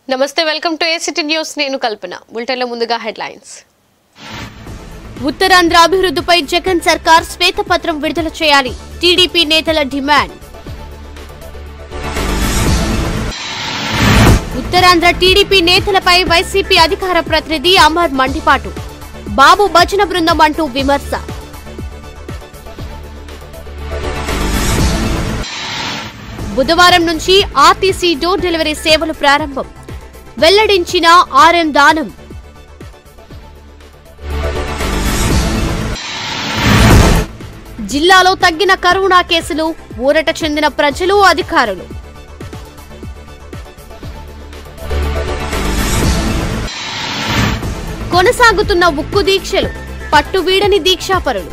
నమస్తే welcome to ACT news నేను కల్పన బులెటిన్లో ముందుగా హెడ్లైన్స్ ఉత్తరాంధ్ర అభివృద్ధిపై జగన్ సర్కార్ శ్వేతపత్రం విడుదల చేయాలి టీడీపీ నేతల డిమాండ్ ఉత్తరాంధ్ర టీడీపీ నేతలపై వైసీపీ అధికార ప్రతినిధి అమర్ మండిపాటు బాబు భజన బృందం అంటూ విమర్శ బుధవారం నుంచి ఆర్టీసీ డోర్ డెలివరీ సేవలు ప్రారంభం వెల్లడించిన ఆర్ఎం దానం జిల్లాలో తగ్గిన కరోనా కేసులు ఊరట చెందిన ప్రజలు అధికారులు కొనసాగుతున్న ఉక్కు దీక్షలు పట్టువీడని దీక్షాపరులు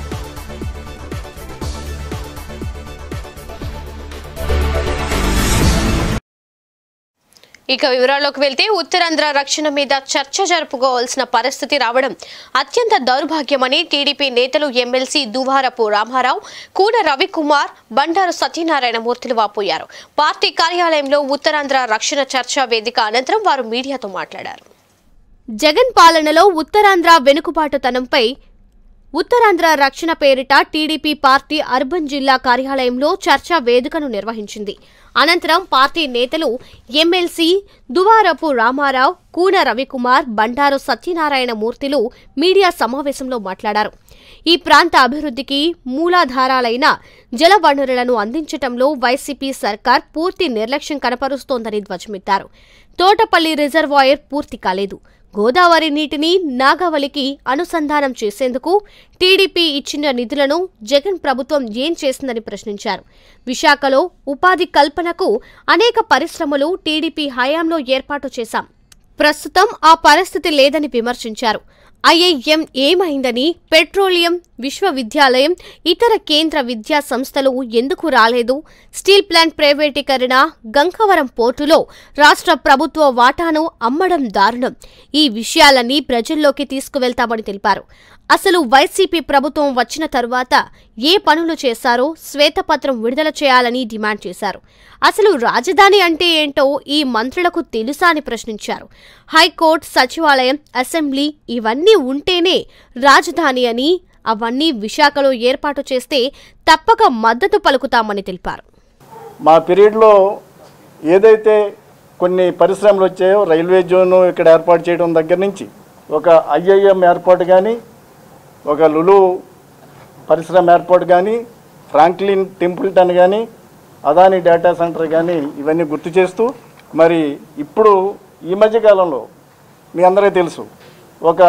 ఇక వివరాల్లోకి వెళ్తే ఉత్తరాంధ్ర రక్షణ మీద చర్చ జరుపుకోవాల్సిన పరిస్థితి రావడం అత్యంత దౌర్భాగ్యమని టీడీపీ నేతలు ఎమ్మెల్సీ దువారపు రామారావు కూడ రవికుమార్ బండారు సత్యనారాయణ మూర్తులు వాపోయారు పార్టీ కార్యాలయంలో ఉత్తరాంధ్ర రక్షణ చర్చా వేదిక అనంతరం వారు మీడియాతో మాట్లాడారు జగన్ పాలనలో ఉత్తరాంధ్ర వెనుకబాటుతనంపై ఉత్తరాంధ్ర రక్షణ పేరిట టీడీపీ పార్టీ అర్బన్ జిల్లా కార్యాలయంలో చర్చా వేదికను నిర్వహించింది అనంతరం పార్టీ నేతలు ఎమ్మెల్సీ దువారపు రామారావు కూన రవికుమార్ బండారు సత్యనారాయణ మూర్తిలు మీడియా సమావేశంలో మాట్లాడారు ఈ ప్రాంత అభివృద్ధికి మూలాధారాలైన జల వనరులను అందించటంలో వైసీపీ సర్కార్ పూర్తి నిర్లక్ష్యం కనపరుస్తోందని ధ్వజమెత్తారు తోటపల్లి రిజర్వాయర్ పూర్తి కాలేదు గోదావరి నీటిని నాగావళికి అనుసంధానం చేసేందుకు టీడీపీ ఇచ్చిన నిధులను జగన్ ప్రభుత్వం ఏం చేసిందని ప్రశ్నించారు విశాఖలో ఉపాధి కల్పనకు అనేక పరిశ్రమలు టీడీపీ హయాంలో ఏర్పాటు చేశాం ప్రస్తుతం ఆ పరిస్థితి లేదని విమర్శించారు ఐఐఎం ఏమైందని పెట్రోలియం విశ్వవిద్యాలయం ఇతర కేంద్ర విద్యా సంస్థలు ఎందుకు రాలేదు స్టీల్ ప్లాంట్ ప్రైవేటీకరణ గంగవరం పోర్టులో రాష్ట్ర ప్రభుత్వ వాటాను అమ్మడం దారుణం ఈ విషయాలన్నీ ప్రజల్లోకి తీసుకువెళ్తామని తెలిపారు అసలు వైసీపీ ప్రభుత్వం వచ్చిన తరువాత ఏ పనులు చేశారో శ్వేతపత్రం విడుదల చేయాలని డిమాండ్ చేశారు అసలు రాజధాని అంటే ఏంటో ఈ మంత్రులకు తెలుసా అని ప్రశ్నించారు హైకోర్టు సచివాలయం అసెంబ్లీ ఇవన్నీ ఉంటేనే రాజధాని అని అవన్నీ విశాఖలో ఏర్పాటు చేస్తే తప్పక మద్దతు పలుకుతామని తెలిపారు మా పీరియడ్లో ఏదైతే కొన్ని పరిశ్రమలు వచ్చాయో రైల్వే జోన్ ఇక్కడ ఏర్పాటు చేయడం దగ్గర నుంచి ఒక ఐఐఎం ఏర్పాటు కానీ ఒక లులు పరిశ్రమ ఏర్పాటు కానీ ఫ్రాంక్లిన్ టెంపుల్టన్ కానీ అదాని డేటా సెంటర్ కానీ ఇవన్నీ గుర్తు చేస్తూ మరి ఇప్పుడు ఈ మధ్య కాలంలో మీ అందరికీ తెలుసు ఒక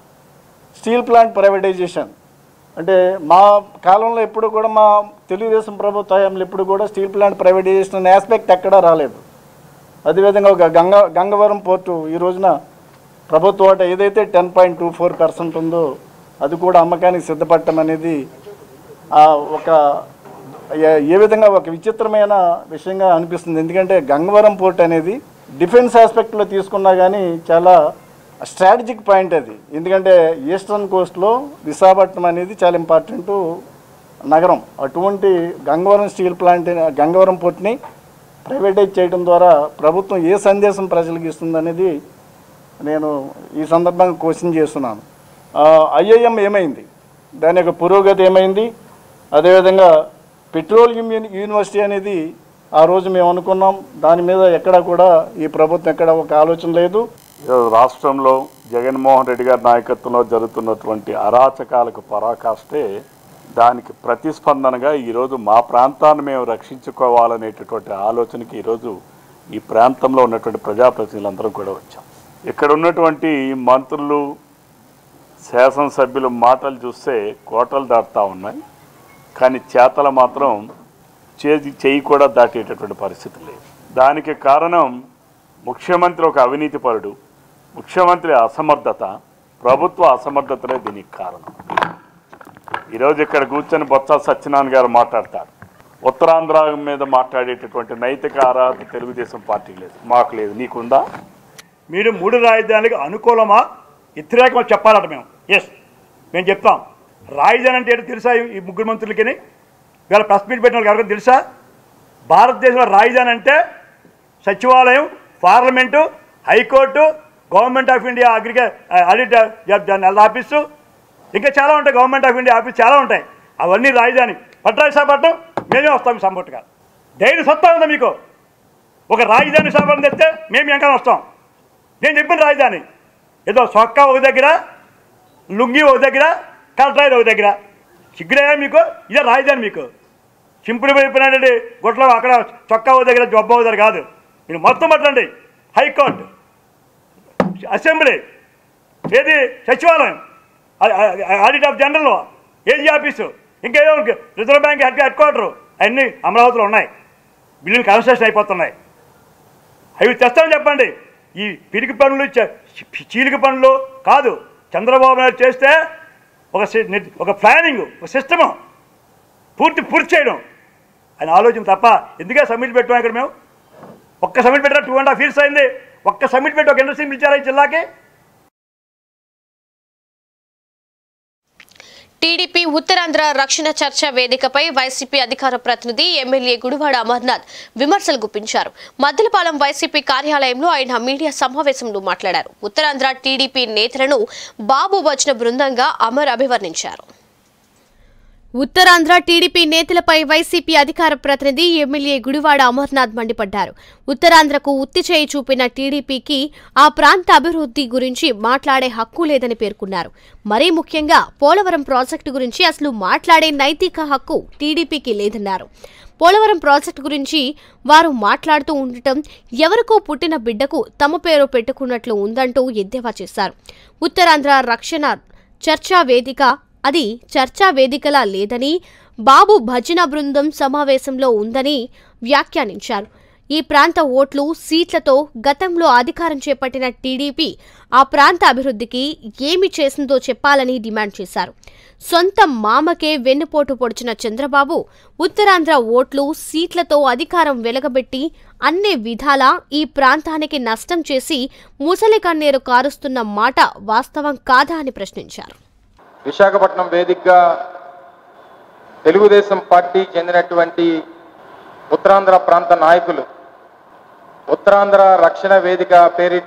స్టీల్ ప్లాంట్ ప్రైవేటైజేషన్ అంటే మా కాలంలో ఎప్పుడు కూడా మా తెలుగుదేశం ప్రభుత్వ హయాంలో ఎప్పుడు కూడా స్టీల్ ప్లాంట్ ప్రైవేటైజేషన్ అనే ఆస్పెక్ట్ ఎక్కడా రాలేదు అదేవిధంగా ఒక గంగ గంగవరం పోర్టు ఈ రోజున ప్రభుత్వ వాటా ఏదైతే ten point two four percent ఉందో అది కూడా అమ్మకానికి సిద్ధపడటం అనేది ఆ, ఒక ఏ- ఏ విధంగా ఒక విచిత్రమైన విషయంగా అనిపిస్తుంది ఎందుకంటే గంగవరం పోర్ట్ అనేది డిఫెన్స్ ఆస్పెక్ట్లో తీసుకున్నా కానీ చాలా స్ట్రాటజిక్ పాయింట్ అది ఎందుకంటే ఈస్టర్న్ కోస్ట్లో విశాఖపట్నం అనేది చాలా ఇంపార్టెంట్ నగరం అటువంటి గంగవరం స్టీల్ ప్లాంట్ గంగవరం పోర్ట్ని ప్రైవేటైజ్ చేయడం ద్వారా ప్రభుత్వం ఏ సందేశం ప్రజలకు ఇస్తుందనేది నేను ఈ సందర్భంగా క్వశ్చన్ చేస్తున్నాను ఐఐఎం ఏమైంది దాని యొక్క పురోగతి ఏమైంది అదేవిధంగా పెట్రోలియం యూని- యూనివర్సిటీ అనేది ఆ రోజు మేము అనుకున్నాం దాని మీద ఎక్కడా కూడా ఈ ప్రభుత్వం ఎక్కడ ఒక ఆలోచన లేదు ఈరోజు రాష్ట్రంలో జగన్మోహన్ రెడ్డి గారి నాయకత్వంలో జరుగుతున్నటువంటి అరాచకాలకు పరాకాష్టే దానికి ప్రతిస్పందనగా ఈరోజు మా ప్రాంతాన్ని మేము రక్షించుకోవాలనేటటువంటి ఆలోచనకి ఈరోజు ఈ ప్రాంతంలో ఉన్నటువంటి ప్రజాప్రతినిధులందరం కూడా వచ్చాం ఇక్కడ ఉన్నటువంటి మంత్రులు శాసనసభ్యుల మాటలు చూస్తే కోటలు దాటుతూ ఉన్నాయి కానీ చేతలు మాత్రం చేతి చేయి కూడా దాటేటటువంటి పరిస్థితి లేదు దానికి కారణం ముఖ్యమంత్రి ఒక అవినీతిపరుడు ముఖ్యమంత్రి అసమర్థత ప్రభుత్వ అసమర్థతలే దీనికి కారణం ఈరోజు ఇక్కడ కూర్చొని బొత్స సత్యనారాయణ గారు మాట్లాడతారు ఉత్తరాంధ్ర మీద మాట్లాడేటటువంటి నైతిక అర్హత తెలుగుదేశం పార్టీ లేదు మాకు లేదు నీకుందా మీరు మూడు రాజధానులకు అనుకూలమా వ్యతిరేకమా చెప్పాలట మేము ఎస్ మేము చెప్తాం రాజధాని అంటే ఏంటో తెలుసా ఈ- ఈ ముగ్గురు మంత్రులకి వీళ్ళ ప్రెస్ మీట్ పెట్టిన వాళ్ళకి ఎవరికైనా తెలుసా భారతదేశంలో రాజధాని అంటే సచివాలయం parliament high court government of India అగ్రికల్ ఆడిట్ జనరల్ ఆఫీసు ఇంకా చాలా ఉంటాయి గవర్నమెంట్ ఆఫ్ ఇండియా ఆఫీస్ చాలా ఉంటాయి అవన్నీ రాజధాని పట్రా విశాఖపట్నం మేమే వస్తాం సంపూర్తిగా ధైర్య సత్తా ఉందా మీకు ఒక రాజధాని విశాఖపట్నం తెస్తే మేము వెంకన వస్తాం నేను చెప్పిన రాజధాని ఏదో సొక్క ఒక దగ్గర లుంగి ఒక దగ్గర కలెక్టరేట్ ఒక దగ్గర సిగ్గురే మీకు ఇదే రాజధాని మీకు సింపుల్ చెప్పినటువంటి గుట్లో అక్కడ చొక్కా ఒక దగ్గర జొబ్బ ఒక దగ్గర కాదు మీరు మొత్తం పట్టండి హైకోర్టు అసెంబ్లీ ఏది సచివాలయం ఆ- ఆ- audit of general AG office ఇంకేదో reserve bank head headquarter అన్నీ అమరావతిలో ఉన్నాయి బిల్లులు కన్స్ట్రక్షన్ అయిపోతున్నాయి అవి తెస్తామని చెప్పండి ఈ పిరికి పనులు చ- చీలిక పనులు కాదు చంద్రబాబు నాయుడు చేస్తే ఒక సి- ని- ఒక ప్లానింగ్ ఒక సిస్టము పూర్తి పూర్తి చేయడం అని ఆలోచన తప్ప ఎందుకే సబ్మిట్ పెట్టాం ఇక్కడ మేము ఒక్క సబ్మిట్ పెట్టా టూ అండ్ హాఫ్ ఇయర్స్ అయింది ఒక్క సబ్మిట్ పెట్టి ఒక ఇండస్ట్రీ ఇచ్చారా ఈ జిల్లాకి టీడీపీ ఉత్తరాంధ్ర రక్షణ చర్చ వేదికపై వైసీపీ అధికార ప్రతినిధి ఎమ్మెల్యే గుడివాడ అమర్నాథ్ విమర్శలు గుప్పించారు మద్దలపాలెం వైసీపీ కార్యాలయంలో ఆయన మీడియా సమావేశంలో మాట్లాడారు ఉత్తరాంధ్ర టీడీపీ నేతలను బాబు వచ్చిన బృందంగా అమర్ అభివర్ణించారు ఉత్తరాంధ్ర టీడీపీ నేతలపై వైసీపీ అధికార ప్రతినిధి ఎమ్మెల్యే గుడివాడ అమర్నాథ్ మండిపడ్డారు ఉత్తరాంధ్రకు ఉత్తి చేయి చూపిన టీడీపీకి ఆ ప్రాంత అభివృద్ధి గురించి మాట్లాడే హక్కు లేదని పేర్కొన్నారు మరీ ముఖ్యంగా పోలవరం ప్రాజెక్టు గురించి అసలు మాట్లాడే నైతిక హక్కు టీడీపీకి లేదన్నారు పోలవరం ప్రాజెక్టు గురించి వారు మాట్లాడుతూ ఉండటం ఎవరికో పుట్టిన బిడ్డకు తమ పేరు పెట్టుకున్నట్లు ఉందంటూ ఎద్దేవా చేశారు ఉత్తరాంధ్ర రక్షణ చర్చా వేదిక అది చర్చా వేదికలా లేదని బాబు భజన బృందం సమావేశంలో ఉందని వ్యాఖ్యానించారు ఈ ప్రాంత ఓట్లు సీట్లతో గతంలో అధికారం చేపట్టిన టీడీపీ ఆ ప్రాంత అభివృద్ధికి ఏమి చేసిందో చెప్పాలని డిమాండ్ చేశారు సొంత మామకే వెన్నుపోటు పొడిచిన చంద్రబాబు ఉత్తరాంధ్ర ఓట్లు సీట్లతో అధికారం వెలగబెట్టి అన్ని విధాలా ఈ ప్రాంతానికి నష్టం చేసి ముసలి కన్నీరు కారుస్తున్న మాట వాస్తవం కాదా అని ప్రశ్నించారు విశాఖపట్నం వేదికగా తెలుగుదేశం పార్టీ చెందినటువంటి ఉత్తరాంధ్ర ప్రాంత నాయకులు ఉత్తరాంధ్ర రక్షణ వేదిక పేరిట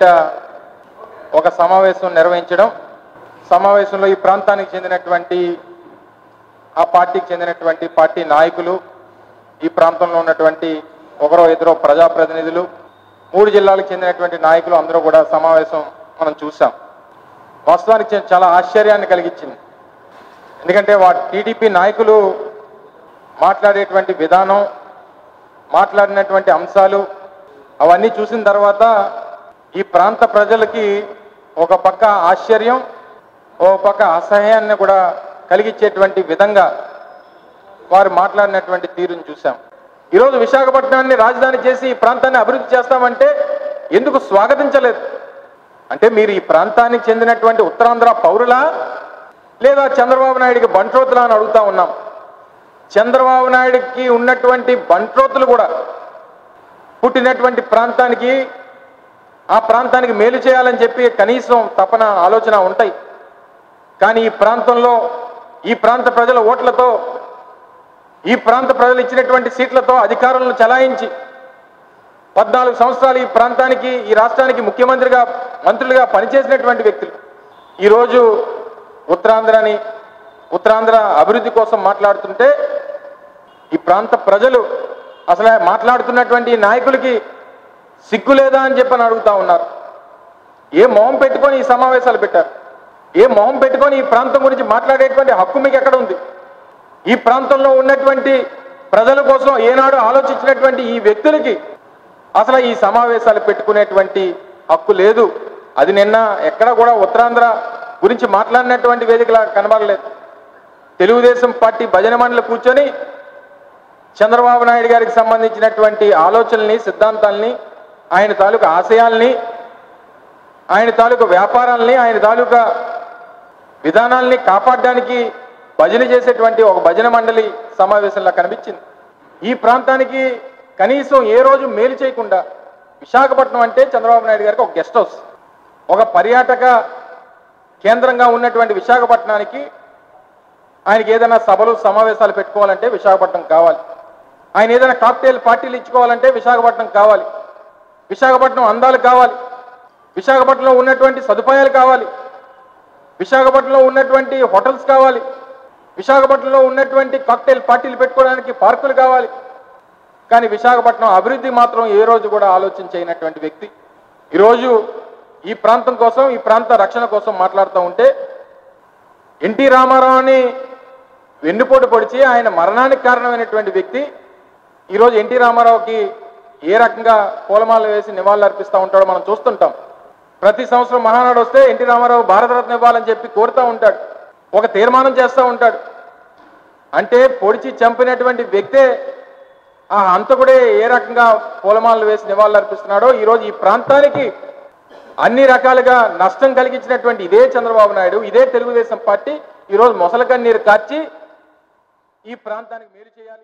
ఒక సమావేశం నిర్వహించడం సమావేశంలో ఈ ప్రాంతానికి చెందినటువంటి ఆ పార్టీకి చెందినటువంటి పార్టీ నాయకులు ఈ ప్రాంతంలో ఉన్నటువంటి ఒకరో ఇద్దరు ప్రజాప్రతినిధులు మూడు జిల్లాలకు చెందినటువంటి నాయకులు అందరూ కూడా సమావేశం మనం చూసాం వాస్తవానికి చా- చాలా ఆశ్చర్యాన్ని కలిగించింది ఎందుకంటే వా టీడీపీ నాయకులు మాట్లాడేటువంటి విధానం మాట్లాడినటువంటి అంశాలు అవన్నీ చూసిన తర్వాత ఈ ప్రాంత ప్రజలకి ఒక పక్క ఆశ్చర్యం ఓ పక్క అసహ్యాన్ని కూడా కలిగించేటువంటి విధంగా వారు మాట్లాడినటువంటి తీరును చూసాం ఈరోజు విశాఖపట్నాన్ని రాజధాని చేసి ఈ ప్రాంతాన్ని అభివృద్ధి చేస్తామంటే ఎందుకు స్వాగతించలేదు అంటే మీరు ఈ ప్రాంతానికి చెందినటువంటి ఉత్తరాంధ్ర పౌరులా లేదా చంద్రబాబు నాయుడికి బంట్రోతులా అని అడుగుతా ఉన్నాం చంద్రబాబు నాయుడికి ఉన్నటువంటి బంట్రోతులు కూడా పుట్టినటువంటి ప్రాంతానికి ఆ ప్రాంతానికి మేలు చేయాలని చెప్పి కనీసం తపన ఆలోచన ఉంటాయి కానీ ఈ ప్రాంతంలో ఈ ప్రాంత ప్రజల ఓట్లతో ఈ ప్రాంత ప్రజలు ఇచ్చినటువంటి సీట్లతో అధికారులను చలాయించి పద్నాలుగు సంవత్సరాలు ఈ ప్రాంతానికి ఈ రాష్ట్రానికి ముఖ్యమంత్రిగా మంత్రులుగా పనిచేసినటువంటి వ్యక్తులు ఈరోజు ఉత్తరాంధ్రని ఉత్తరాంధ్ర అభివృద్ధి కోసం మాట్లాడుతుంటే ఈ ప్రాంత ప్రజలు అసలు మాట్లాడుతున్నటువంటి ఈ నాయకులకి సిగ్గు లేదా అని చెప్పని అడుగుతా ఉన్నారు ఏ మొహం పెట్టుకొని ఈ సమావేశాలు పెట్టారు ఏ మొహం పెట్టుకొని ఈ ప్రాంతం గురించి మాట్లాడేటువంటి హక్కు మీకు ఎక్కడ ఉంది ఈ ప్రాంతంలో ఉన్నటువంటి ప్రజల కోసం ఏనాడు ఆలోచించినటువంటి ఈ వ్యక్తులకి అసలు ఈ సమావేశాలు పెట్టుకునేటువంటి హక్కు లేదు అది నిన్న ఎక్కడ కూడా ఉత్తరాంధ్ర గురించి మాట్లాడినటువంటి వేదికలా కనబడలేదు తెలుగుదేశం పార్టీ భజన మండలి కూర్చొని చంద్రబాబు నాయుడు గారికి సంబంధించినటువంటి ఆలోచనల్ని సిద్ధాంతాల్ని ఆయన తాలూకా ఆశయాల్ని ఆయన తాలూకా వ్యాపారాల్ని ఆయన తాలూకా విధానాల్ని కాపాడడానికి భజన చేసేటువంటి ఒక భజన మండలి సమావేశంలో కనిపించింది ఈ ప్రాంతానికి కనీసం ఏ రోజు మేలు చేయకుండా విశాఖపట్నం అంటే చంద్రబాబు నాయుడు గారికి ఒక గెస్ట్ హౌస్ ఒక పర్యాటక కేంద్రంగా ఉన్నటువంటి విశాఖపట్నానికి ఆయనకి ఏదైనా సభలు సమావేశాలు పెట్టుకోవాలంటే విశాఖపట్నం కావాలి ఆయన ఏదైనా కాక్టైల్ పార్టీలు ఇచ్చుకోవాలంటే విశాఖపట్నం కావాలి విశాఖపట్నం అందాలు కావాలి విశాఖపట్నంలో ఉన్నటువంటి సదుపాయాలు కావాలి విశాఖపట్నంలో ఉన్నటువంటి హోటల్స్ కావాలి విశాఖపట్నంలో ఉన్నటువంటి కాక్టైల్ పార్టీలు పెట్టుకోవడానికి పార్కులు కావాలి కానీ విశాఖపట్నం అభివృద్ధి మాత్రం ఏ రోజు కూడా ఆలోచన చేయనటువంటి వ్యక్తి ఈరోజు ఈ ప్రాంతం కోసం ఈ ప్రాంత రక్షణ కోసం మాట్లాడుతూ ఉంటే ఎన్టీ రామారావుని వెన్నుపోటు పొడిచి ఆయన మరణానికి కారణమైనటువంటి వ్యక్తి ఈరోజు ఎన్టీ రామారావుకి ఏ రకంగా పూలమాల వేసి నివాళులు అర్పిస్తూ ఉంటాడో మనం చూస్తుంటాం ప్రతి సంవత్సరం మహానాడు వస్తే ఎన్టీ రామారావు భారతరత్న ఇవ్వాలని చెప్పి కోరుతూ ఉంటాడు ఒక తీర్మానం చేస్తూ ఉంటాడు అంటే పొడిచి చంపినటువంటి వ్యక్తే ఆ హంతకుడే ఏ రకంగా పూలమాలలు వేసి నివాళులు అర్పిస్తున్నాడో ఈరోజు ఈ ప్రాంతానికి అన్ని రకాలుగా నష్టం కలిగించినటువంటి ఇదే చంద్రబాబు నాయుడు ఇదే తెలుగుదేశం పార్టీ ఈరోజు మొసల కన్నీరు కార్చి ఈ ప్రాంతానికి మేలు చేయాలి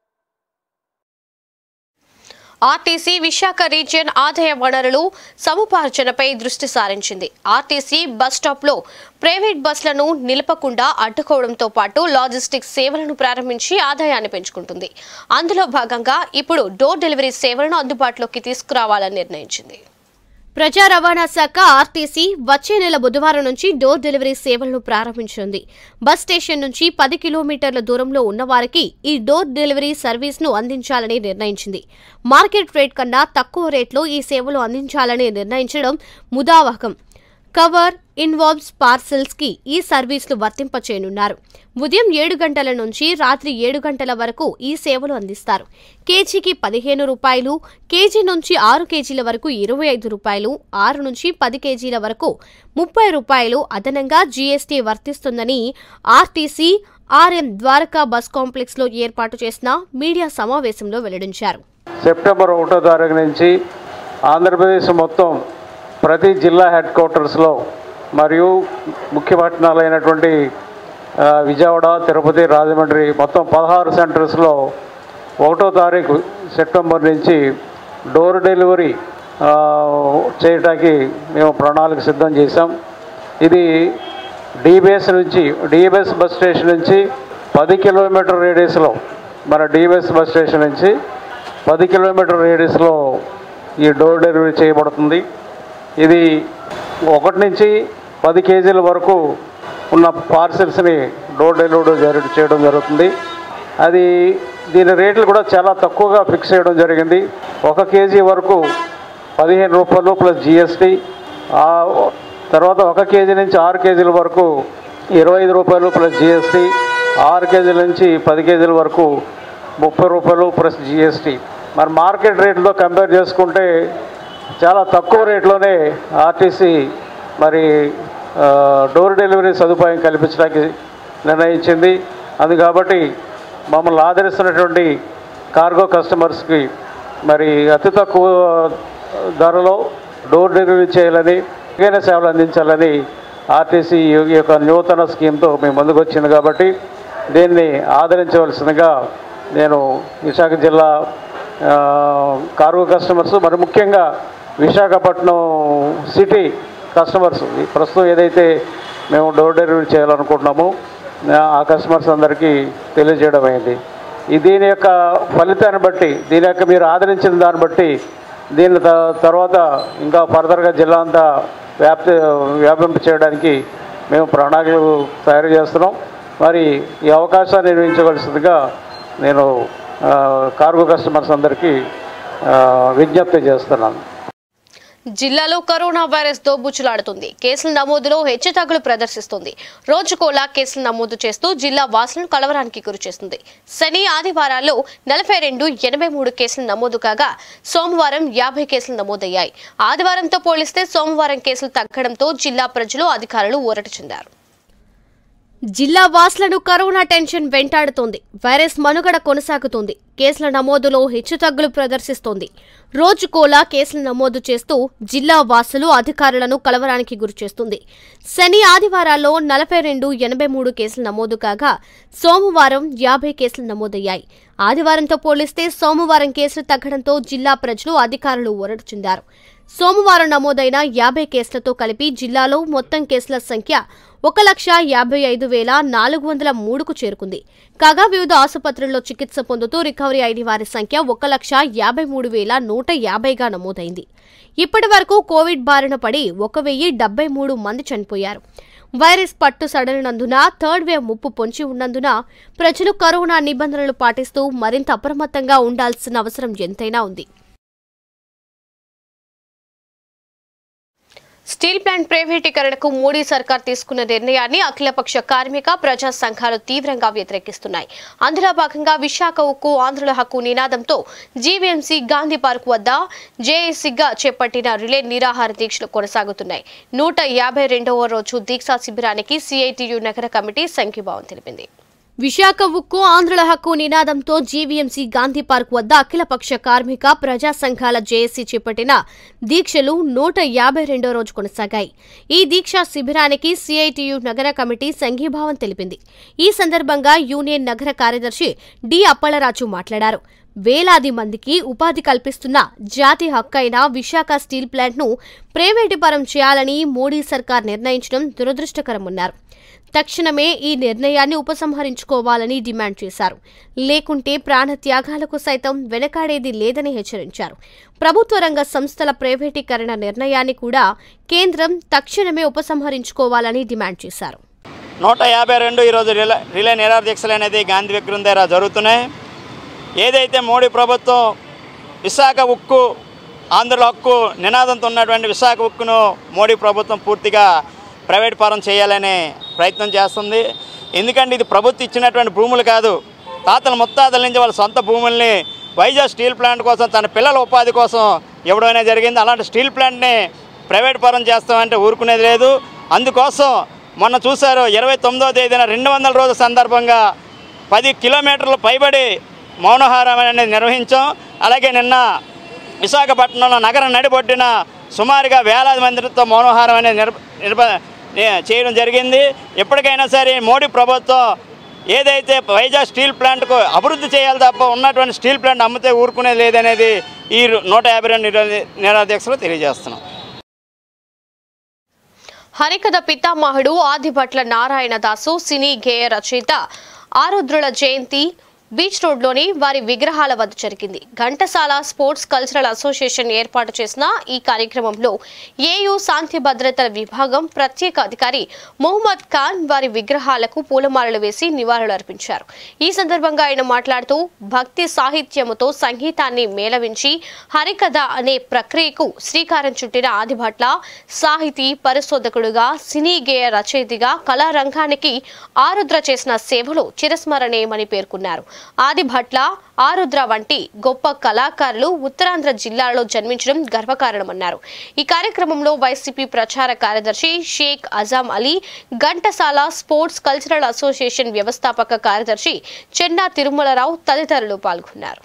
ఆర్టీసీ విశాఖ రీజియన్ ఆదాయ వనరులు సముపార్జనపై దృష్టి సారించింది ఆర్టీసీ బస్ స్టాప్లో ప్రైవేట్ బస్సులను నిలపకుండా అడ్డుకోవడంతో పాటు లాజిస్టిక్స్ సేవలను ప్రారంభించి ఆదాయాన్ని పెంచుకుంటుంది అందులో భాగంగా ఇప్పుడు డోర్ డెలివరీ సేవలను అందుబాటులోకి తీసుకురావాలని నిర్ణయించింది ప్రజా రవాణా శాఖ ఆర్టీసీ వచ్చే నెల బుధవారం నుంచి డోర్ డెలివరీ సేవలను ప్రారంభించింది బస్ స్టేషన్ నుంచి పది కిలోమీటర్ల దూరంలో ఉన్నవారికి ఈ డోర్ డెలివరీ సర్వీస్ను అందించాలని నిర్ణయించింది మార్కెట్ రేట్ కన్నా తక్కువ రేట్లో ఈ సేవలు అందించాలని నిర్ణయించడం ముదావహం కవర్ ఇన్వాల్వ్స్ పార్సల్స్ కి ఈ సర్వీసులు వర్తింపచేయనున్నారు ఉదయం ఏడు గంటల నుంచి రాత్రి ఏడు గంటల వరకు ఈ సేవలు అందిస్తారు కేజీకి పదిహేను రూపాయలు కేజీ నుంచి ఆరు కేజీల వరకు ఇరవై ఐదు రూపాయలు ఆరు నుంచి పది కేజీల వరకు ముప్పై రూపాయలు అదనంగా జీఎస్టీ వర్తిస్తుందని RTC RM Dwaraka bus complex లో ఏర్పాటు చేసిన మీడియా సమావేశంలో వెల్లడించారు సెప్టెంబర్ ఒకటో తారీఖు నుంచి ఆంధ్రప్రదేశ్ మొత్తం ప్రతి జిల్లా హెడ్ క్వార్టర్స్లో మరియు ముఖ్య పట్టణాలైనటువంటి ఆ, విజయవాడ తిరుపతి రాజమండ్రి మొత్తం పదహారు సెంటర్స్లో ఒకటో తారీఖు సెప్టెంబర్ నుంచి డోర్ డెలివరీ ఆ, చేయటానికి మేము ప్రణాళిక సిద్ధం చేశాం ఇది డీబీఎస్ నుంచి డీబీఎస్ బస్ స్టేషన్ నుంచి పది కిలోమీటర్ రేడియస్లో మన డీబీఎస్ బస్ స్టేషన్ నుంచి పది కిలోమీటర్ రేడియస్లో ఈ డోర్ డెలివరీ చేయబడుతుంది ఇది ఒకటి నుంచి పది కేజీల వరకు ఉన్న పార్సిల్స్ని డోర్ డెలివరీ జరి చేయడం జరుగుతుంది అది దీని రేట్లు కూడా చాలా తక్కువగా ఫిక్స్ చేయడం జరిగింది ఒక కేజీ వరకు పదిహేను రూపాయలు ప్లస్ జిఎస్టీ తర్వాత ఒక కేజీ నుంచి ఆరు కేజీల వరకు ఇరవై ఐదు రూపాయలు ప్లస్ జిఎస్టీ ఆరు కేజీల నుంచి పది కేజీల వరకు ముప్పై రూపాయలు ప్లస్ జిఎస్టీ మరి మార్కెట్ రేట్తో కంపేర్ చేసుకుంటే చాలా తక్కువ రేట్లోనే ఆర్టీసీ మరి ఆ, డోర్ డెలివరీ సదుపాయం కల్పించడానికి నిర్ణయించింది అది కాబట్టి మమ్మల్ని ఆదరిస్తున్నటువంటి కార్గో కస్టమర్స్కి మరి అతి తక్కువ ధరలో డోర్ డెలివరీ చేయాలని మెరుగైన సేవలు అందించాలని ఆర్టీసీ ఈ యొక్క నూతన స్కీమ్తో మేము ముందుకు వచ్చింది కాబట్టి దీన్ని ఆదరించవలసిందిగా నేను విశాఖ జిల్లా ఆ, కార్గో కస్టమర్స్ మరి ముఖ్యంగా విశాఖపట్నం సిటీ కస్టమర్స్ ఈ ప్రస్తుతం ఏదైతే మేము డోర్ డెలివరీ చేయాలనుకుంటున్నామో ఆ, ఆ కస్టమర్స్ అందరికీ తెలియజేయడం అయింది ఈ దీని యొక్క ఫలితాన్ని బట్టి దీని యొక్క మీరు ఆదరించిన దాన్ని బట్టి దీని త- తర్వాత ఇంకా ఫర్దర్గా జిల్లా అంతా వ్యాప్తి వ్యాపింప చేయడానికి మేము ప్రణాళికలు తయారు చేస్తున్నాం మరి ఈ అవకాశాన్ని నిర్వహించవలసిందిగా నేను ఆ, కార్గో కస్టమర్స్ అందరికీ ఆ, విజ్ఞప్తి చేస్తున్నాను జిల్లాలో కరోనా వైరస్ దోబుచ్చులాడుతుంది కేసుల నమోదులో హెచ్చుతగ్గులు ప్రదర్శిస్తుంది రోజుకోలా కేసులు నమోదు చేస్తూ జిల్లా వాసులను కలవరానికి గురిచేస్తుంది శని ఆదివారాల్లో నలభై రెండు ఎనభై మూడు కేసులు నమోదు కాగా సోమవారం యాభై కేసులు నమోదయ్యాయి ఆదివారంతో పోలిస్తే సోమవారం కేసులు తగ్గడంతో జిల్లా ప్రజలు అధికారులు ఊరట చెందారు జిల్లా వాసులను కరోనా టెన్షన్ వెంటాడుతోంది వైరస్ మనుగడ కొనసాగుతోంది కేసుల నమోదులో హెచ్చుతగ్గులు ప్రదర్శిస్తోంది రోజుకోలా కేసులు నమోదు చేస్తూ జిల్లా వాసులు అధికారులను కలవరానికి గురిచేస్తుంది శని ఆదివారాల్లో నలభై రెండు ఎనభై మూడు కేసులు నమోదు కాగా సోమవారం యాభై కేసులు నమోదయ్యాయి ఆదివారంతో పోలిస్తే సోమవారం కేసులు తగ్గడంతో జిల్లా ప్రజలు అధికారులు ఊరట చెందారు సోమవారం నమోదైన యాభై కేసులతో కలిపి జిల్లాలో మొత్తం కేసుల సంఖ్య ఒక లక్ష యాభై ఐదు వేల నాలుగు వందల మూడుకు చేరుకుంది కాగా వివిధ ఆసుపత్రుల్లో చికిత్స పొందుతూ రికవరీ రికవరీ అయిన వారి సంఖ్య ఒక లక్ష యాభై మూడు వేల నూట యాభైగా నమోదైంది ఇప్పటి వరకు కోవిడ్ బారిన పడి ఒక వెయ్యి డెబ్బై మూడు మంది చనిపోయారు వైరస్ పట్టు సడలినందున థర్డ్ వేవ్ ముప్పు పొంచి ఉన్నందున ప్రజలు కరోనా నిబంధనలు పాటిస్తూ మరింత అప్రమత్తంగా ఉండాల్సిన అవసరం ఎంతైనా ఉంది స్టీల్ ప్లాంట్ ప్రైవేటీకరణకు మోడీ సర్కార్ తీసుకున్న నిర్ణయాన్ని అఖిలపక్ష కార్మిక ప్రజా సంఘాలు తీవ్రంగా వ్యతిరేకిస్తున్నాయి అందులో భాగంగా విశాఖ ఉక్కు ఆంధ్రుల హక్కు నినాదంతో జీవీఎంసీ గాంధీ పార్క్ వద్ద జేఏసీగా చేపట్టిన రిలే నిరాహార దీక్షలు కొనసాగుతున్నాయి నూట యాభై రెండవ రోజు దీక్షా శిబిరానికి సిఐటియు నగర కమిటీ సంఘీభావం తెలిపింది విశాఖ ఉక్కు ఆంధ్రుల హక్కు నినాదంతో జీవీఎంసీ గాంధీ పార్క్ వద్ద అఖిలపక్ష కార్మిక ప్రజా సంఘాల జేఏసీ చేపట్టిన దీక్షలు నూట యాభై రెండో రోజు కొనసాగాయి ఈ దీక్షా శిబిరానికి సిఐటియు నగర కమిటీ సంఘీభావం తెలిపింది ఈ సందర్భంగా యూనియన్ నగర కార్యదర్శి డి అప్పలరాజు మాట్లాడారు వేలాది మందికి ఉపాధి కల్పిస్తున్న జాతి హక్కైన విశాఖ స్టీల్ ప్లాంట్ను ప్రైవేటీపరం చేయాలని మోడీ సర్కార్ నిర్ణయించడం దురదృష్టకరమన్నారు తక్షణమే ఈ నిర్ణయాన్ని ఉపసంహరించుకోవాలని డిమాండ్ చేశారు లేకుంటే ప్రాణత్యాగాలకు సైతం వెనకాడేది లేదని హెచ్చరించారు ప్రభుత్వ రంగ సంస్థల ప్రైవేటీకరణ నిర్ణయాన్ని కూడా కేంద్రం తక్షణమే ఉపసంహరించుకోవాలని డిమాండ్ చేశారు నూట యాభై రెండు ఈరోజు రిలే రిలే నిరాహార దీక్షలు అనేది గాంధీ విగ్రహం దగ్గర జరుగుతున్నాయి ఏదైతే మోడీ ప్రభుత్వం విశాఖ ఉక్కు ఆంధ్రుల హక్కు నినాదంతో ఉన్నటువంటి విశాఖ ఉక్కును మోడీ ప్రభుత్వం పూర్తిగా ప్రైవేట్ పరం చేయాలనే ప్రయత్నం చేస్తుంది ఎందుకంటే ఇది ప్రభుత్వం ఇచ్చినటువంటి భూములు కాదు తాతల ముత్తాతల నుంచి వాళ్ళ సొంత భూముల్ని వైజాగ్ స్టీల్ ప్లాంట్ కోసం తన పిల్లల ఉపాధి కోసం ఇవ్వడమే జరిగింది అలాంటి స్టీల్ ప్లాంట్ని ప్రైవేట్ పరం చేస్తామంటే ఊరుకునేది లేదు అందుకోసం మొన్న చూశారు ఇరవై తొమ్మిదో తేదీన రెండు వందల రోజుల సందర్భంగా పది కిలోమీటర్లు పైబడి మౌనహారం అనేది నిర్వహించాం అలాగే నిన్న విశాఖపట్నంలో నగరం నడిబొడ్డిన సుమారుగా వేలాది మందితో మౌనహారం అనేది నిర్భ నిర్భ నే- చేయడం జరిగింది ఎప్పటికైనా సరే మోడీ ప్రభుత్వం ఏదైతే వైజాగ్ స్టీల్ ప్లాంట్కు అభివృద్ధి చేయాలి తప్ప ఉన్నటువంటి స్టీల్ ప్లాంట్ అమ్మితే ఊరుకునేది లేదనేది ఈ నూట యాభై రెండు నిరాధ్యక్షులు తెలియజేస్తున్నాం హరికథ పితామహుడు ఆదిభట్ల నారాయణదాసు సినీ గేయ రచయిత ఆరుద్రుల జయంతి బీచ్ రోడ్లోని వారి విగ్రహాల వద్ద జరిగింది ఘంటసాల స్పోర్ట్స్ కల్చరల్ అసోసియేషన్ ఏర్పాటు చేసిన ఈ కార్యక్రమంలో ఏయూ శాంతి భద్రతల విభాగం ప్రత్యేక అధికారి మొహమ్మద్ ఖాన్ వారి విగ్రహాలకు పూలమాలలు వేసి నివాళులు అర్పించారు ఈ సందర్భంగా ఆయన మాట్లాడుతూ భక్తి సాహిత్యముతో సంగీతాన్ని మేళవించి హరికథ అనే ప్రక్రియకు శ్రీకారం చుట్టిన ఆదిభట్ల సాహితీ పరిశోధకుడుగా సినీ గేయ రచయితగా కళారంగానికి ఆరుద్ర చేసిన సేవలు చిరస్మరణీయమని పేర్కొన్నారు ఆదిభట్ల ఆరుద్ర వంటి గొప్ప కళాకారులు ఉత్తరాంధ్ర జిల్లాలో జన్మించడం గర్వకారణమన్నారు ఈ కార్యక్రమంలో వైసీపీ ప్రచార కార్యదర్శి Sheikh Azam Ali Ghantasala sports cultural association వ్యవస్థాపక కార్యదర్శి చెన్నా తిరుమలరావు తదితరులు పాల్గొన్నారు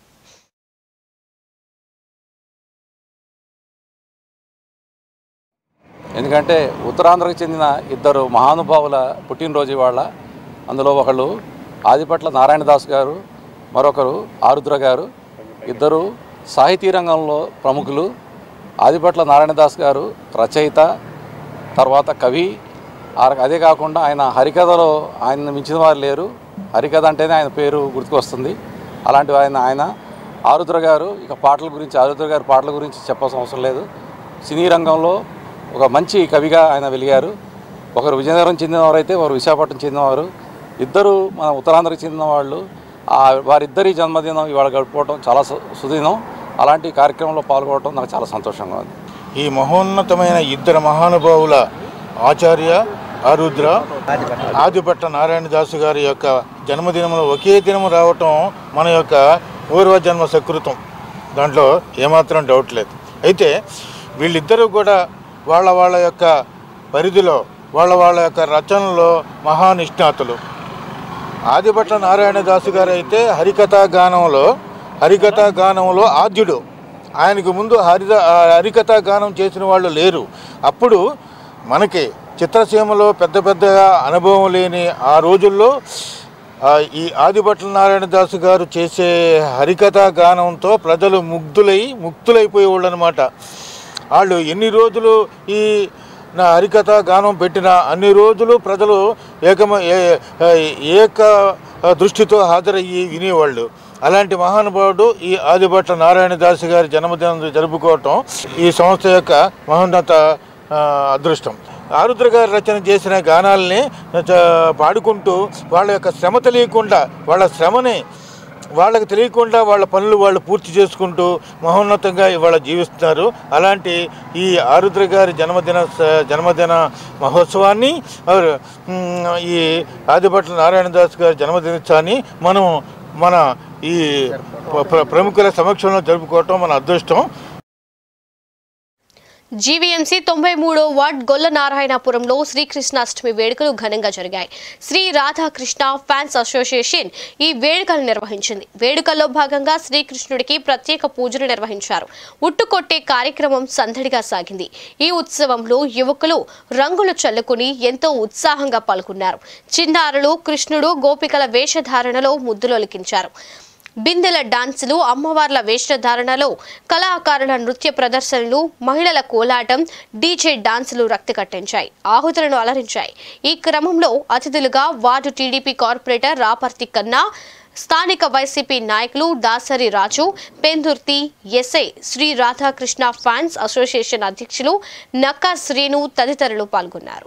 ఎందుకంటే ఉత్తరాంధ్రకు చెందిన ఇద్దరు మహానుభావుల పుట్టినరోజు ఇవాళ అందులో ఒకళ్ళు ఆదిపట్ల నారాయణదాస్ గారు మరొకరు ఆరుద్ర గారు ఇద్దరు సాహితీ రంగంలో ప్రముఖులు ఆదిపట్ల నారాయణదాస్ గారు రచయిత తర్వాత కవి ఆ- అదే కాకుండా ఆయన హరికథలో ఆయన మించిన వారు లేరు హరికథ అంటేనే ఆయన పేరు గుర్తుకొస్తుంది అలాంటి ఆయన ఆయన ఆరుద్ర గారు ఇక పాటల గురించి ఆరుద్ర గారి పాటల గురించి చెప్పాల్సిన అవసరం లేదు సినీ రంగంలో ఒక మంచి కవిగా ఆయన వెలిగారు ఒకరు విజయనగరం చెందినవారైతే ఒకరు విశాఖపట్నం చెందినవారు ఇద్దరు మన ఉత్తరాంధ్రకు చెందిన వాళ్ళు ఆ వారిద్దరి జన్మదినం ఇవాళ గడుపుకోవడం చాలా సు- సుదినం అలాంటి కార్యక్రమంలో పాల్గొనడం నాకు చాలా సంతోషంగా ఉంది ఈ మహోన్నతమైన ఇద్దరు మహానుభావుల ఆచార్య ఆరుద్ర ఆదిపట్ట నారాయణ దాసు గారి యొక్క జన్మదినంలో ఒకే దినం రావటం మన యొక్క పూర్వజన్మ సకృతం దాంట్లో ఏమాత్రం డౌట్ లేదు అయితే వీళ్ళిద్దరూ కూడా వాళ్ళ వాళ్ళ యొక్క పరిధిలో వాళ్ళ వాళ్ళ యొక్క రచనలో మహానిష్ణాతులు ఆదిభట్ల నారాయణ దాసు గారు అయితే హరికథా గానంలో హరికథా గానంలో ఆద్యుడు ఆయనకు ముందు హరిద ఆ హరికథా గానం చేసిన వాళ్ళు లేరు అప్పుడు మనకి చిత్రసీమలో పెద్ద పెద్దగా అనుభవం లేని ఆ రోజుల్లో ఆ, ఈ ఆదిభట్ల నారాయణ దాసు గారు చేసే హరికథా గానంతో ప్రజలు ముగ్ధులై ముక్తులైపోయేవాళ్ళు అనమాట వాళ్ళు ఎన్ని రోజులు ఈ నా హరికథ గానం పెట్టిన అన్ని రోజులు ప్రజలు ఏకమ ఏ- ఏక దృష్టితో హాజరయ్యి వినేవాళ్ళు అలాంటి మహానుభావుడు ఈ ఆదిభట్ల నారాయణదాస్ గారి జన్మదినం జరుపుకోవటం ఈ సంస్థ యొక్క మహోన్నత ఆ, అదృష్టం ఆరుద్ర గారు రచన చేసిన గానాల్ని చ- పాడుకుంటూ వాళ్ళ యొక్క శ్రమ తెలియకుండా వాళ్ళ శ్రమని వాళ్ళకి తెలియకుండా వాళ్ళ పనులు వాళ్ళు పూర్తి చేసుకుంటూ మహోన్నతంగా ఇవాళ జీవిస్తున్నారు అలాంటి ఈ ఆరుద్ర గారి జన్మదిన స- జన్మదిన మహోత్సవాన్ని ఆర్, మ్, ఈ ఆదిభట్ల నారాయణదాస్ గారి జన్మదినోత్సవాన్ని మనం మన ఈ ప్ర- ప్ర- ప్రముఖుల సమక్షంలో జరుపుకోవటం మన అదృష్టం జీవీఎంసీ తొంభై మూడో వార్డ్ గొల్ల నారాయణపురంలో శ్రీకృష్ణాష్టమి వేడుకలు ఘనంగా జరిగాయి శ్రీ రాధాకృష్ణ ఫ్యాన్స్ అసోసియేషన్ ఈ వేడుకలు నిర్వహించింది వేడుకల్లో భాగంగా శ్రీకృష్ణుడికి ప్రత్యేక పూజలు నిర్వహించారు ఉట్టుకొట్టే కార్యక్రమం సందడిగా సాగింది ఈ ఉత్సవంలో యువకులు రంగులు చల్లుకుని ఎంతో ఉత్సాహంగా పాల్గొన్నారు చిన్నారులు కృష్ణుడు గోపికల వేషధారణలో ముద్దులొలికించారు బిందెల డాన్సులు అమ్మవార్ల వేషధారణలో కళాకారుల నృత్య ప్రదర్శనలు మహిళల కోలాటం డీజే డాన్సులు రక్తి కట్టించాయి ఆహుతులను అలరించాయి ఈ క్రమంలో అతిథులుగా వార్డు టీడీపీ కార్పొరేటర్ రాపర్తి కన్నా స్థానిక వైసీపీ నాయకులు Dasari Raju Pendurthi SI Sri Radhakrishna fans association అధ్యక్షులు నక్కా శ్రీను తదితరులు పాల్గొన్నారు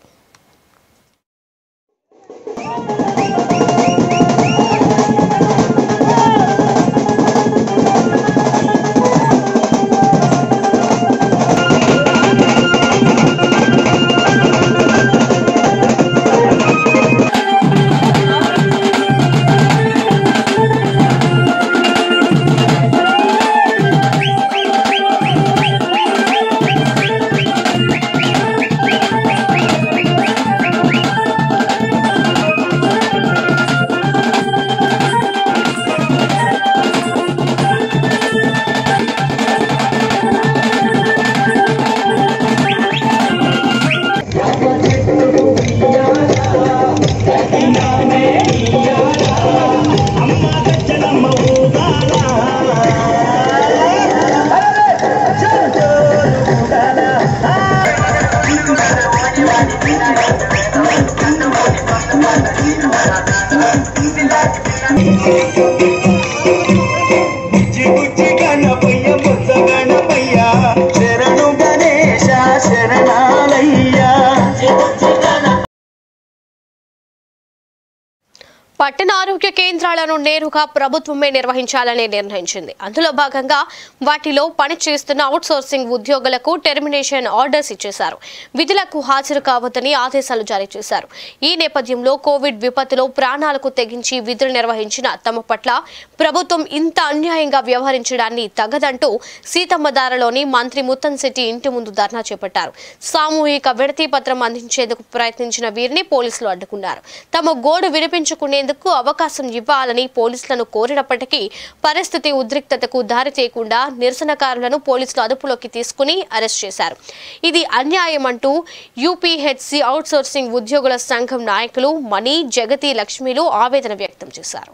పట్టణ ఆరోగ్య కేంద్రాలను నేరుగా ప్రభుత్వమే నిర్వహించాలని నిర్ణయించింది అందులో భాగంగా వాటిలో పనిచేస్తున్న అవుట్సోర్సింగ్ ఉద్యోగులకు టెర్మినేషన్ ఆర్డర్స్ ఇచ్చేశారు విధులకు హాజరు కావద్దని ఆదేశాలు జారీ చేశారు ఈ నేపథ్యంలో కోవిడ్ విపత్తులో ప్రాణాలకు తెగించి విధులు నిర్వహించిన తమ పట్ల ప్రభుత్వం ఇంత అన్యాయంగా వ్యవహరించడాన్ని తగదంటూ సీతమ్మదారలోని మంత్రి ముత్తంశెట్టి ఇంటి ముందు ధర్నా చేపట్టారు సామూహిక విడతి పత్రం అందించేందుకు ప్రయత్నించిన వీరిని పోలీసులు అడ్డుకున్నారు తమ గోడు వినిపించుకునేందుకు అవకాశం ఇవ్వాలని పోలీసులను కోరినప్పటికీ పరిస్థితి ఉద్రిక్తతకు దారి తీయకుండా నిరసనకారులను పోలీసులు అదుపులోకి తీసుకుని అరెస్ట్ చేశారు ఇది అన్యాయం అంటూ యూపీహెచ్సి అవుట్సోర్సింగ్ ఉద్యోగుల సంఘం నాయకులు మణి జగతి లక్ష్మిలు ఆవేదన వ్యక్తం చేశారు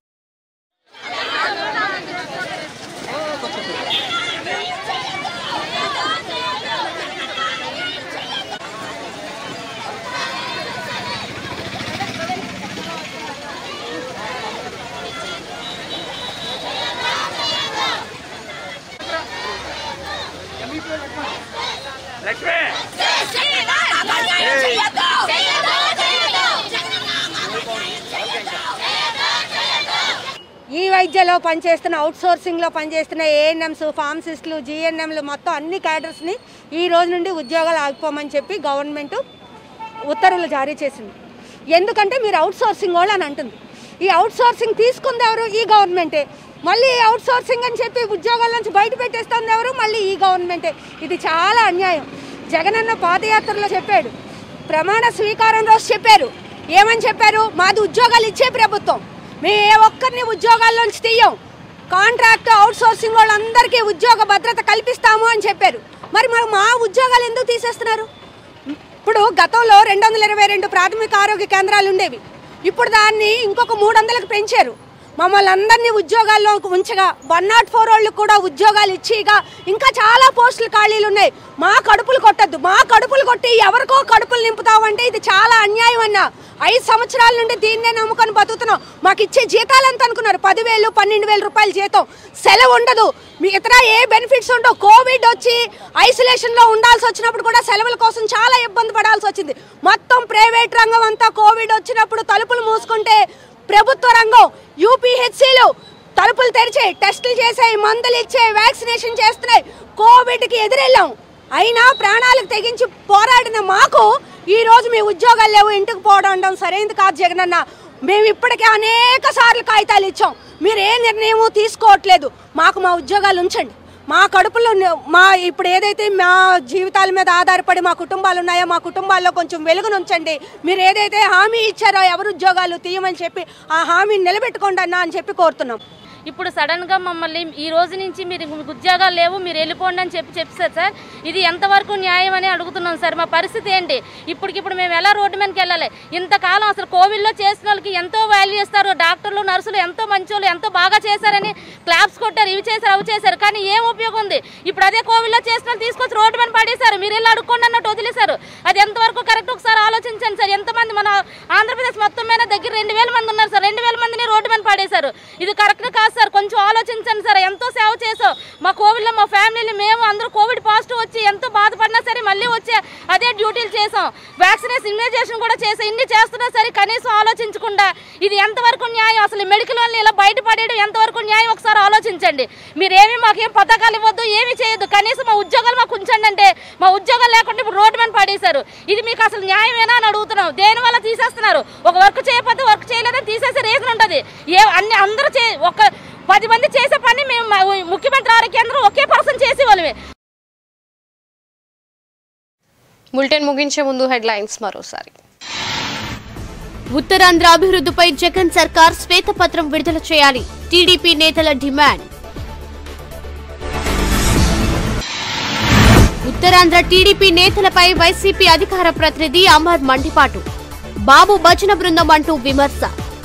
ఈ వైద్యలో పనిచేస్తున్న అవుట్ సోర్సింగ్లో పనిచేస్తున్న ఏఎన్ఎంస్ ఫార్మసిస్టులు జిఎన్ఎంలు మొత్తం అన్ని క్యాడర్స్ని ఈ రోజు నుండి ఉద్యోగాలు ఆగిపోమని చెప్పి గవర్నమెంట్ ఉత్తర్వులు జారీ చేసింది ఎందుకంటే మీరు అవుట్ సోర్సింగ్ వాళ్ళు అని అంటుంది ఈ అవుట్ సోర్సింగ్ తీసుకుంది ఎవరు ఈ గవర్నమెంటే మళ్ళీ అవుట్ సోర్సింగ్ అని చెప్పి ఉద్యోగాల నుంచి బయట పెట్టేస్తుంది ఎవరు మళ్ళీ ఈ గవర్నమెంటే ఇది చాలా అన్యాయం జగనన్న పాదయాత్రలో చెప్పాడు ప్రమాణ స్వీకారం రోజు చెప్పారు ఏమని చెప్పారు మాది ఉద్యోగాలు ఇచ్చే ప్రభుత్వం మేము ఏ ఒక్కరిని ఉద్యోగాల్లోంచి తీయం కాంట్రాక్ట్ అవుట్ సోర్సింగ్ వాళ్ళందరికీ ఉద్యోగ భద్రత కల్పిస్తాము అని చెప్పారు మరి మరి మా ఉద్యోగాలు ఎందుకు తీసేస్తున్నారు ఇప్పుడు గతంలో రెండు వందల ఇరవై రెండు ప్రాథమిక ఆరోగ్య కేంద్రాలు ఉండేవి ఇప్పుడు దాన్ని ఇంకొక మూడు వందలకు పెంచారు మమ్మల్ని అందరినీ ఉద్యోగాల్లో ఉంచగా వన్ నాట్ ఫోర్ వాళ్ళు కూడా ఉద్యోగాలు ఇచ్చిగా ఇంకా చాలా పోస్టులు ఖాళీలు ఉన్నాయి మా కడుపులు కొట్టద్దు మా కడుపులు కొట్టి ఎవరికో కడుపులు నింపుతామంటే ఇది చాలా అన్యాయం అన్న ఐదు సంవత్సరాల నుండి దీన్నే నమ్ముకొని బతుకుతున్నాం మాకు ఇచ్చే జీతాలు ఎంత అనుకున్నారు పదివేలు పన్నెండు వేల రూపాయల జీతం సెలవు ఉండదు మీ ఇతర ఏ బెనిఫిట్స్ ఉండవు కోవిడ్ వచ్చి ఐసోలేషన్లో ఉండాల్సి వచ్చినప్పుడు కూడా సెలవుల కోసం చాలా ఇబ్బంది పడాల్సి వచ్చింది మొత్తం ప్రైవేట్ రంగం అంతా కోవిడ్ వచ్చినప్పుడు తలుపులు మూసుకుంటే ప్రభుత్వ రంగం యూపీహెచ్సీలు తలుపులు తెరిచాయి టెస్టులు చేసాయి మందులు ఇచ్చాయి వ్యాక్సినేషన్ చేస్తున్నాయి కోవిడ్కి ఎదురెళ్ళాం అయినా ప్రాణాలకు తెగించి పోరాడిన మాకు ఈ రోజు మీ ఉద్యోగాలు లేవు ఇంటికి పోవడం అనడం సరైనది కాదు జగనన్న మేము ఇప్పటికే అనేక సార్లు కాగితాలు ఇచ్చాం మీరు ఏ నిర్ణయము తీసుకోవట్లేదు మాకు మా ఉద్యోగాలు ఉంచండి మా కడుపులో ని- మా ఇప్పుడు ఏదైతే మా జీవితాల మీద ఆధారపడి మా కుటుంబాలు ఉన్నాయో మా కుటుంబాల్లో కొంచెం వెలుగును ఉంచండి మీరు ఏదైతే హామీ ఇచ్చారో ఎవరు ఉద్యోగాలు తీయమని చెప్పి ఆ హామీని నిలబెట్టుకోండి అన్న అని చెప్పి కోరుతున్నాం ఇప్పుడు సడన్గా మమ్మల్ని ఈ రోజు నుంచి మీరు మీకు ఉద్యోగాలు లేవు మీరు వెళ్ళిపోండి అని చెప్పి చెప్పారు సార్ ఇది ఎంతవరకు న్యాయం అని అడుగుతున్నాం సార్ మా పరిస్థితి ఏంటి ఇప్పటికిప్పుడు మేము ఎలా రోడ్డు మీదకి వెళ్ళాలి ఇంతకాలం అసలు కోవిడ్లో చేసిన వాళ్ళకి ఎంతో వాల్యూ ఇస్తారు డాక్టర్లు నర్సులు ఎంతో మంచోళ్ళు ఎంతో బాగా చేశారని క్లాప్స్ కొట్టారు ఇవి చేశారు అవి చేశారు కానీ ఏం ఉపయోగం ఉంది ఇప్పుడు అదే కోవిడ్లో చేసిన వాళ్ళు తీసుకొచ్చి రోడ్డు మీద పడేశారు మీరు వెళ్ళి అడుక్కోండి అన్నట్టు వదిలేశారు అది ఎంతవరకు కరెక్ట్ ఒకసారి ఆలోచించండి సార్ ఎంతమంది మన ఆంధ్రప్రదేశ్ మొత్తం మీద దగ్గర రెండు వేల మంది ఉన్నారు సార్ రెండు వేల మందిని రోడ్డు మీద పడేశారు ఇది కరెక్ట్ కాదు సార్ కొంచెం ఆలోచించండి సార్ ఎంతో సేవ చేసాం మా కోవిడ్లో మా ఫ్యామిలీని మేము అందరూ కోవిడ్ పాజిటివ్ వచ్చి ఎంతో బాధపడినా సరే మళ్ళీ వచ్చే అదే డ్యూటీలు చేసాం వ్యాక్సినేషన్ ఇమ్యునైజేషన్ కూడా చేసాం ఇన్ని చేస్తున్నా సరే కనీసం ఆలోచించకుండా ఇది ఎంతవరకు న్యాయం అసలు మెడికల్ వాళ్ళని ఇలా బయటపడేయడం ఎంతవరకు న్యాయం ఒకసారి ఆలోచించండి మీరేమి మాకేం పథకాలు ఇవ్వద్దు ఏమి చేయొద్దు కనీసం మా ఉద్యోగాలు మాకు ఉంచండి అంటే మా ఉద్యోగాలు లేకుండా ఇప్పుడు రోడ్డు మీద పడేశారు ఇది మీకు అసలు న్యాయమేనా అని అడుగుతున్నాం దేని వల్ల తీసేస్తున్నారు ఒక వర్క్ చేయకపోతే వర్క్ చేయలేదని తీసేసే రీజన్ ఉంటుంది ఏ అన్ని అందరూ చే ఒక పది మంది చేసే పని మేము మా ముఖ్యమంత్రి ఆరోగ్య కేంద్రం ఒకే పర్సన్ చేసే వాళ్ళమే బులెటిన్ ముగించే ముందు హెడ్లైన్స్ మరోసారి ఉత్తరాంధ్ర అభివృద్ధిపై జగన్ సర్కార్ శ్వేతపత్రం విడుదల చేయాలి టీడీపీ నేతల డిమాండ్ ఉత్తరాంధ్ర టీడీపీ నేతలపై వైసీపీ అధికార ప్రతినిధి అమర్ మండిపాటు బాబు భజన బృందం అంటూ విమర్శ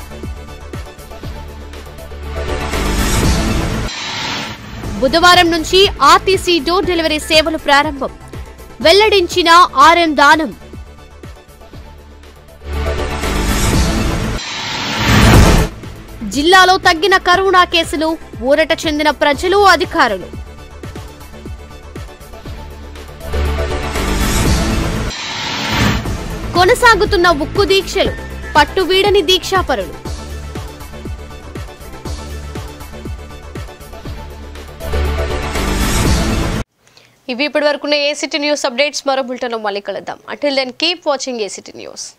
బుధవారం నుంచి ఆర్టీసీ డోర్ డెలివరీ సేవలు ప్రారంభం వెల్లడించిన ఆర్ఎం దానం జిల్లాలో తగ్గిన కరోనా కేసులు ఊరట చెందిన ప్రజలు అధికారులు కొనసాగుతున్న ఉక్కు దీక్షలు పట్టు వీడని దీక్షాపరులు ఇవి ఇప్పటి వరకున్న ఏసీటీ న్యూస్ అప్డేట్స్ మరో బులెటిన్లో మళ్ళీ కలుద్దాం until then keep watching ACT news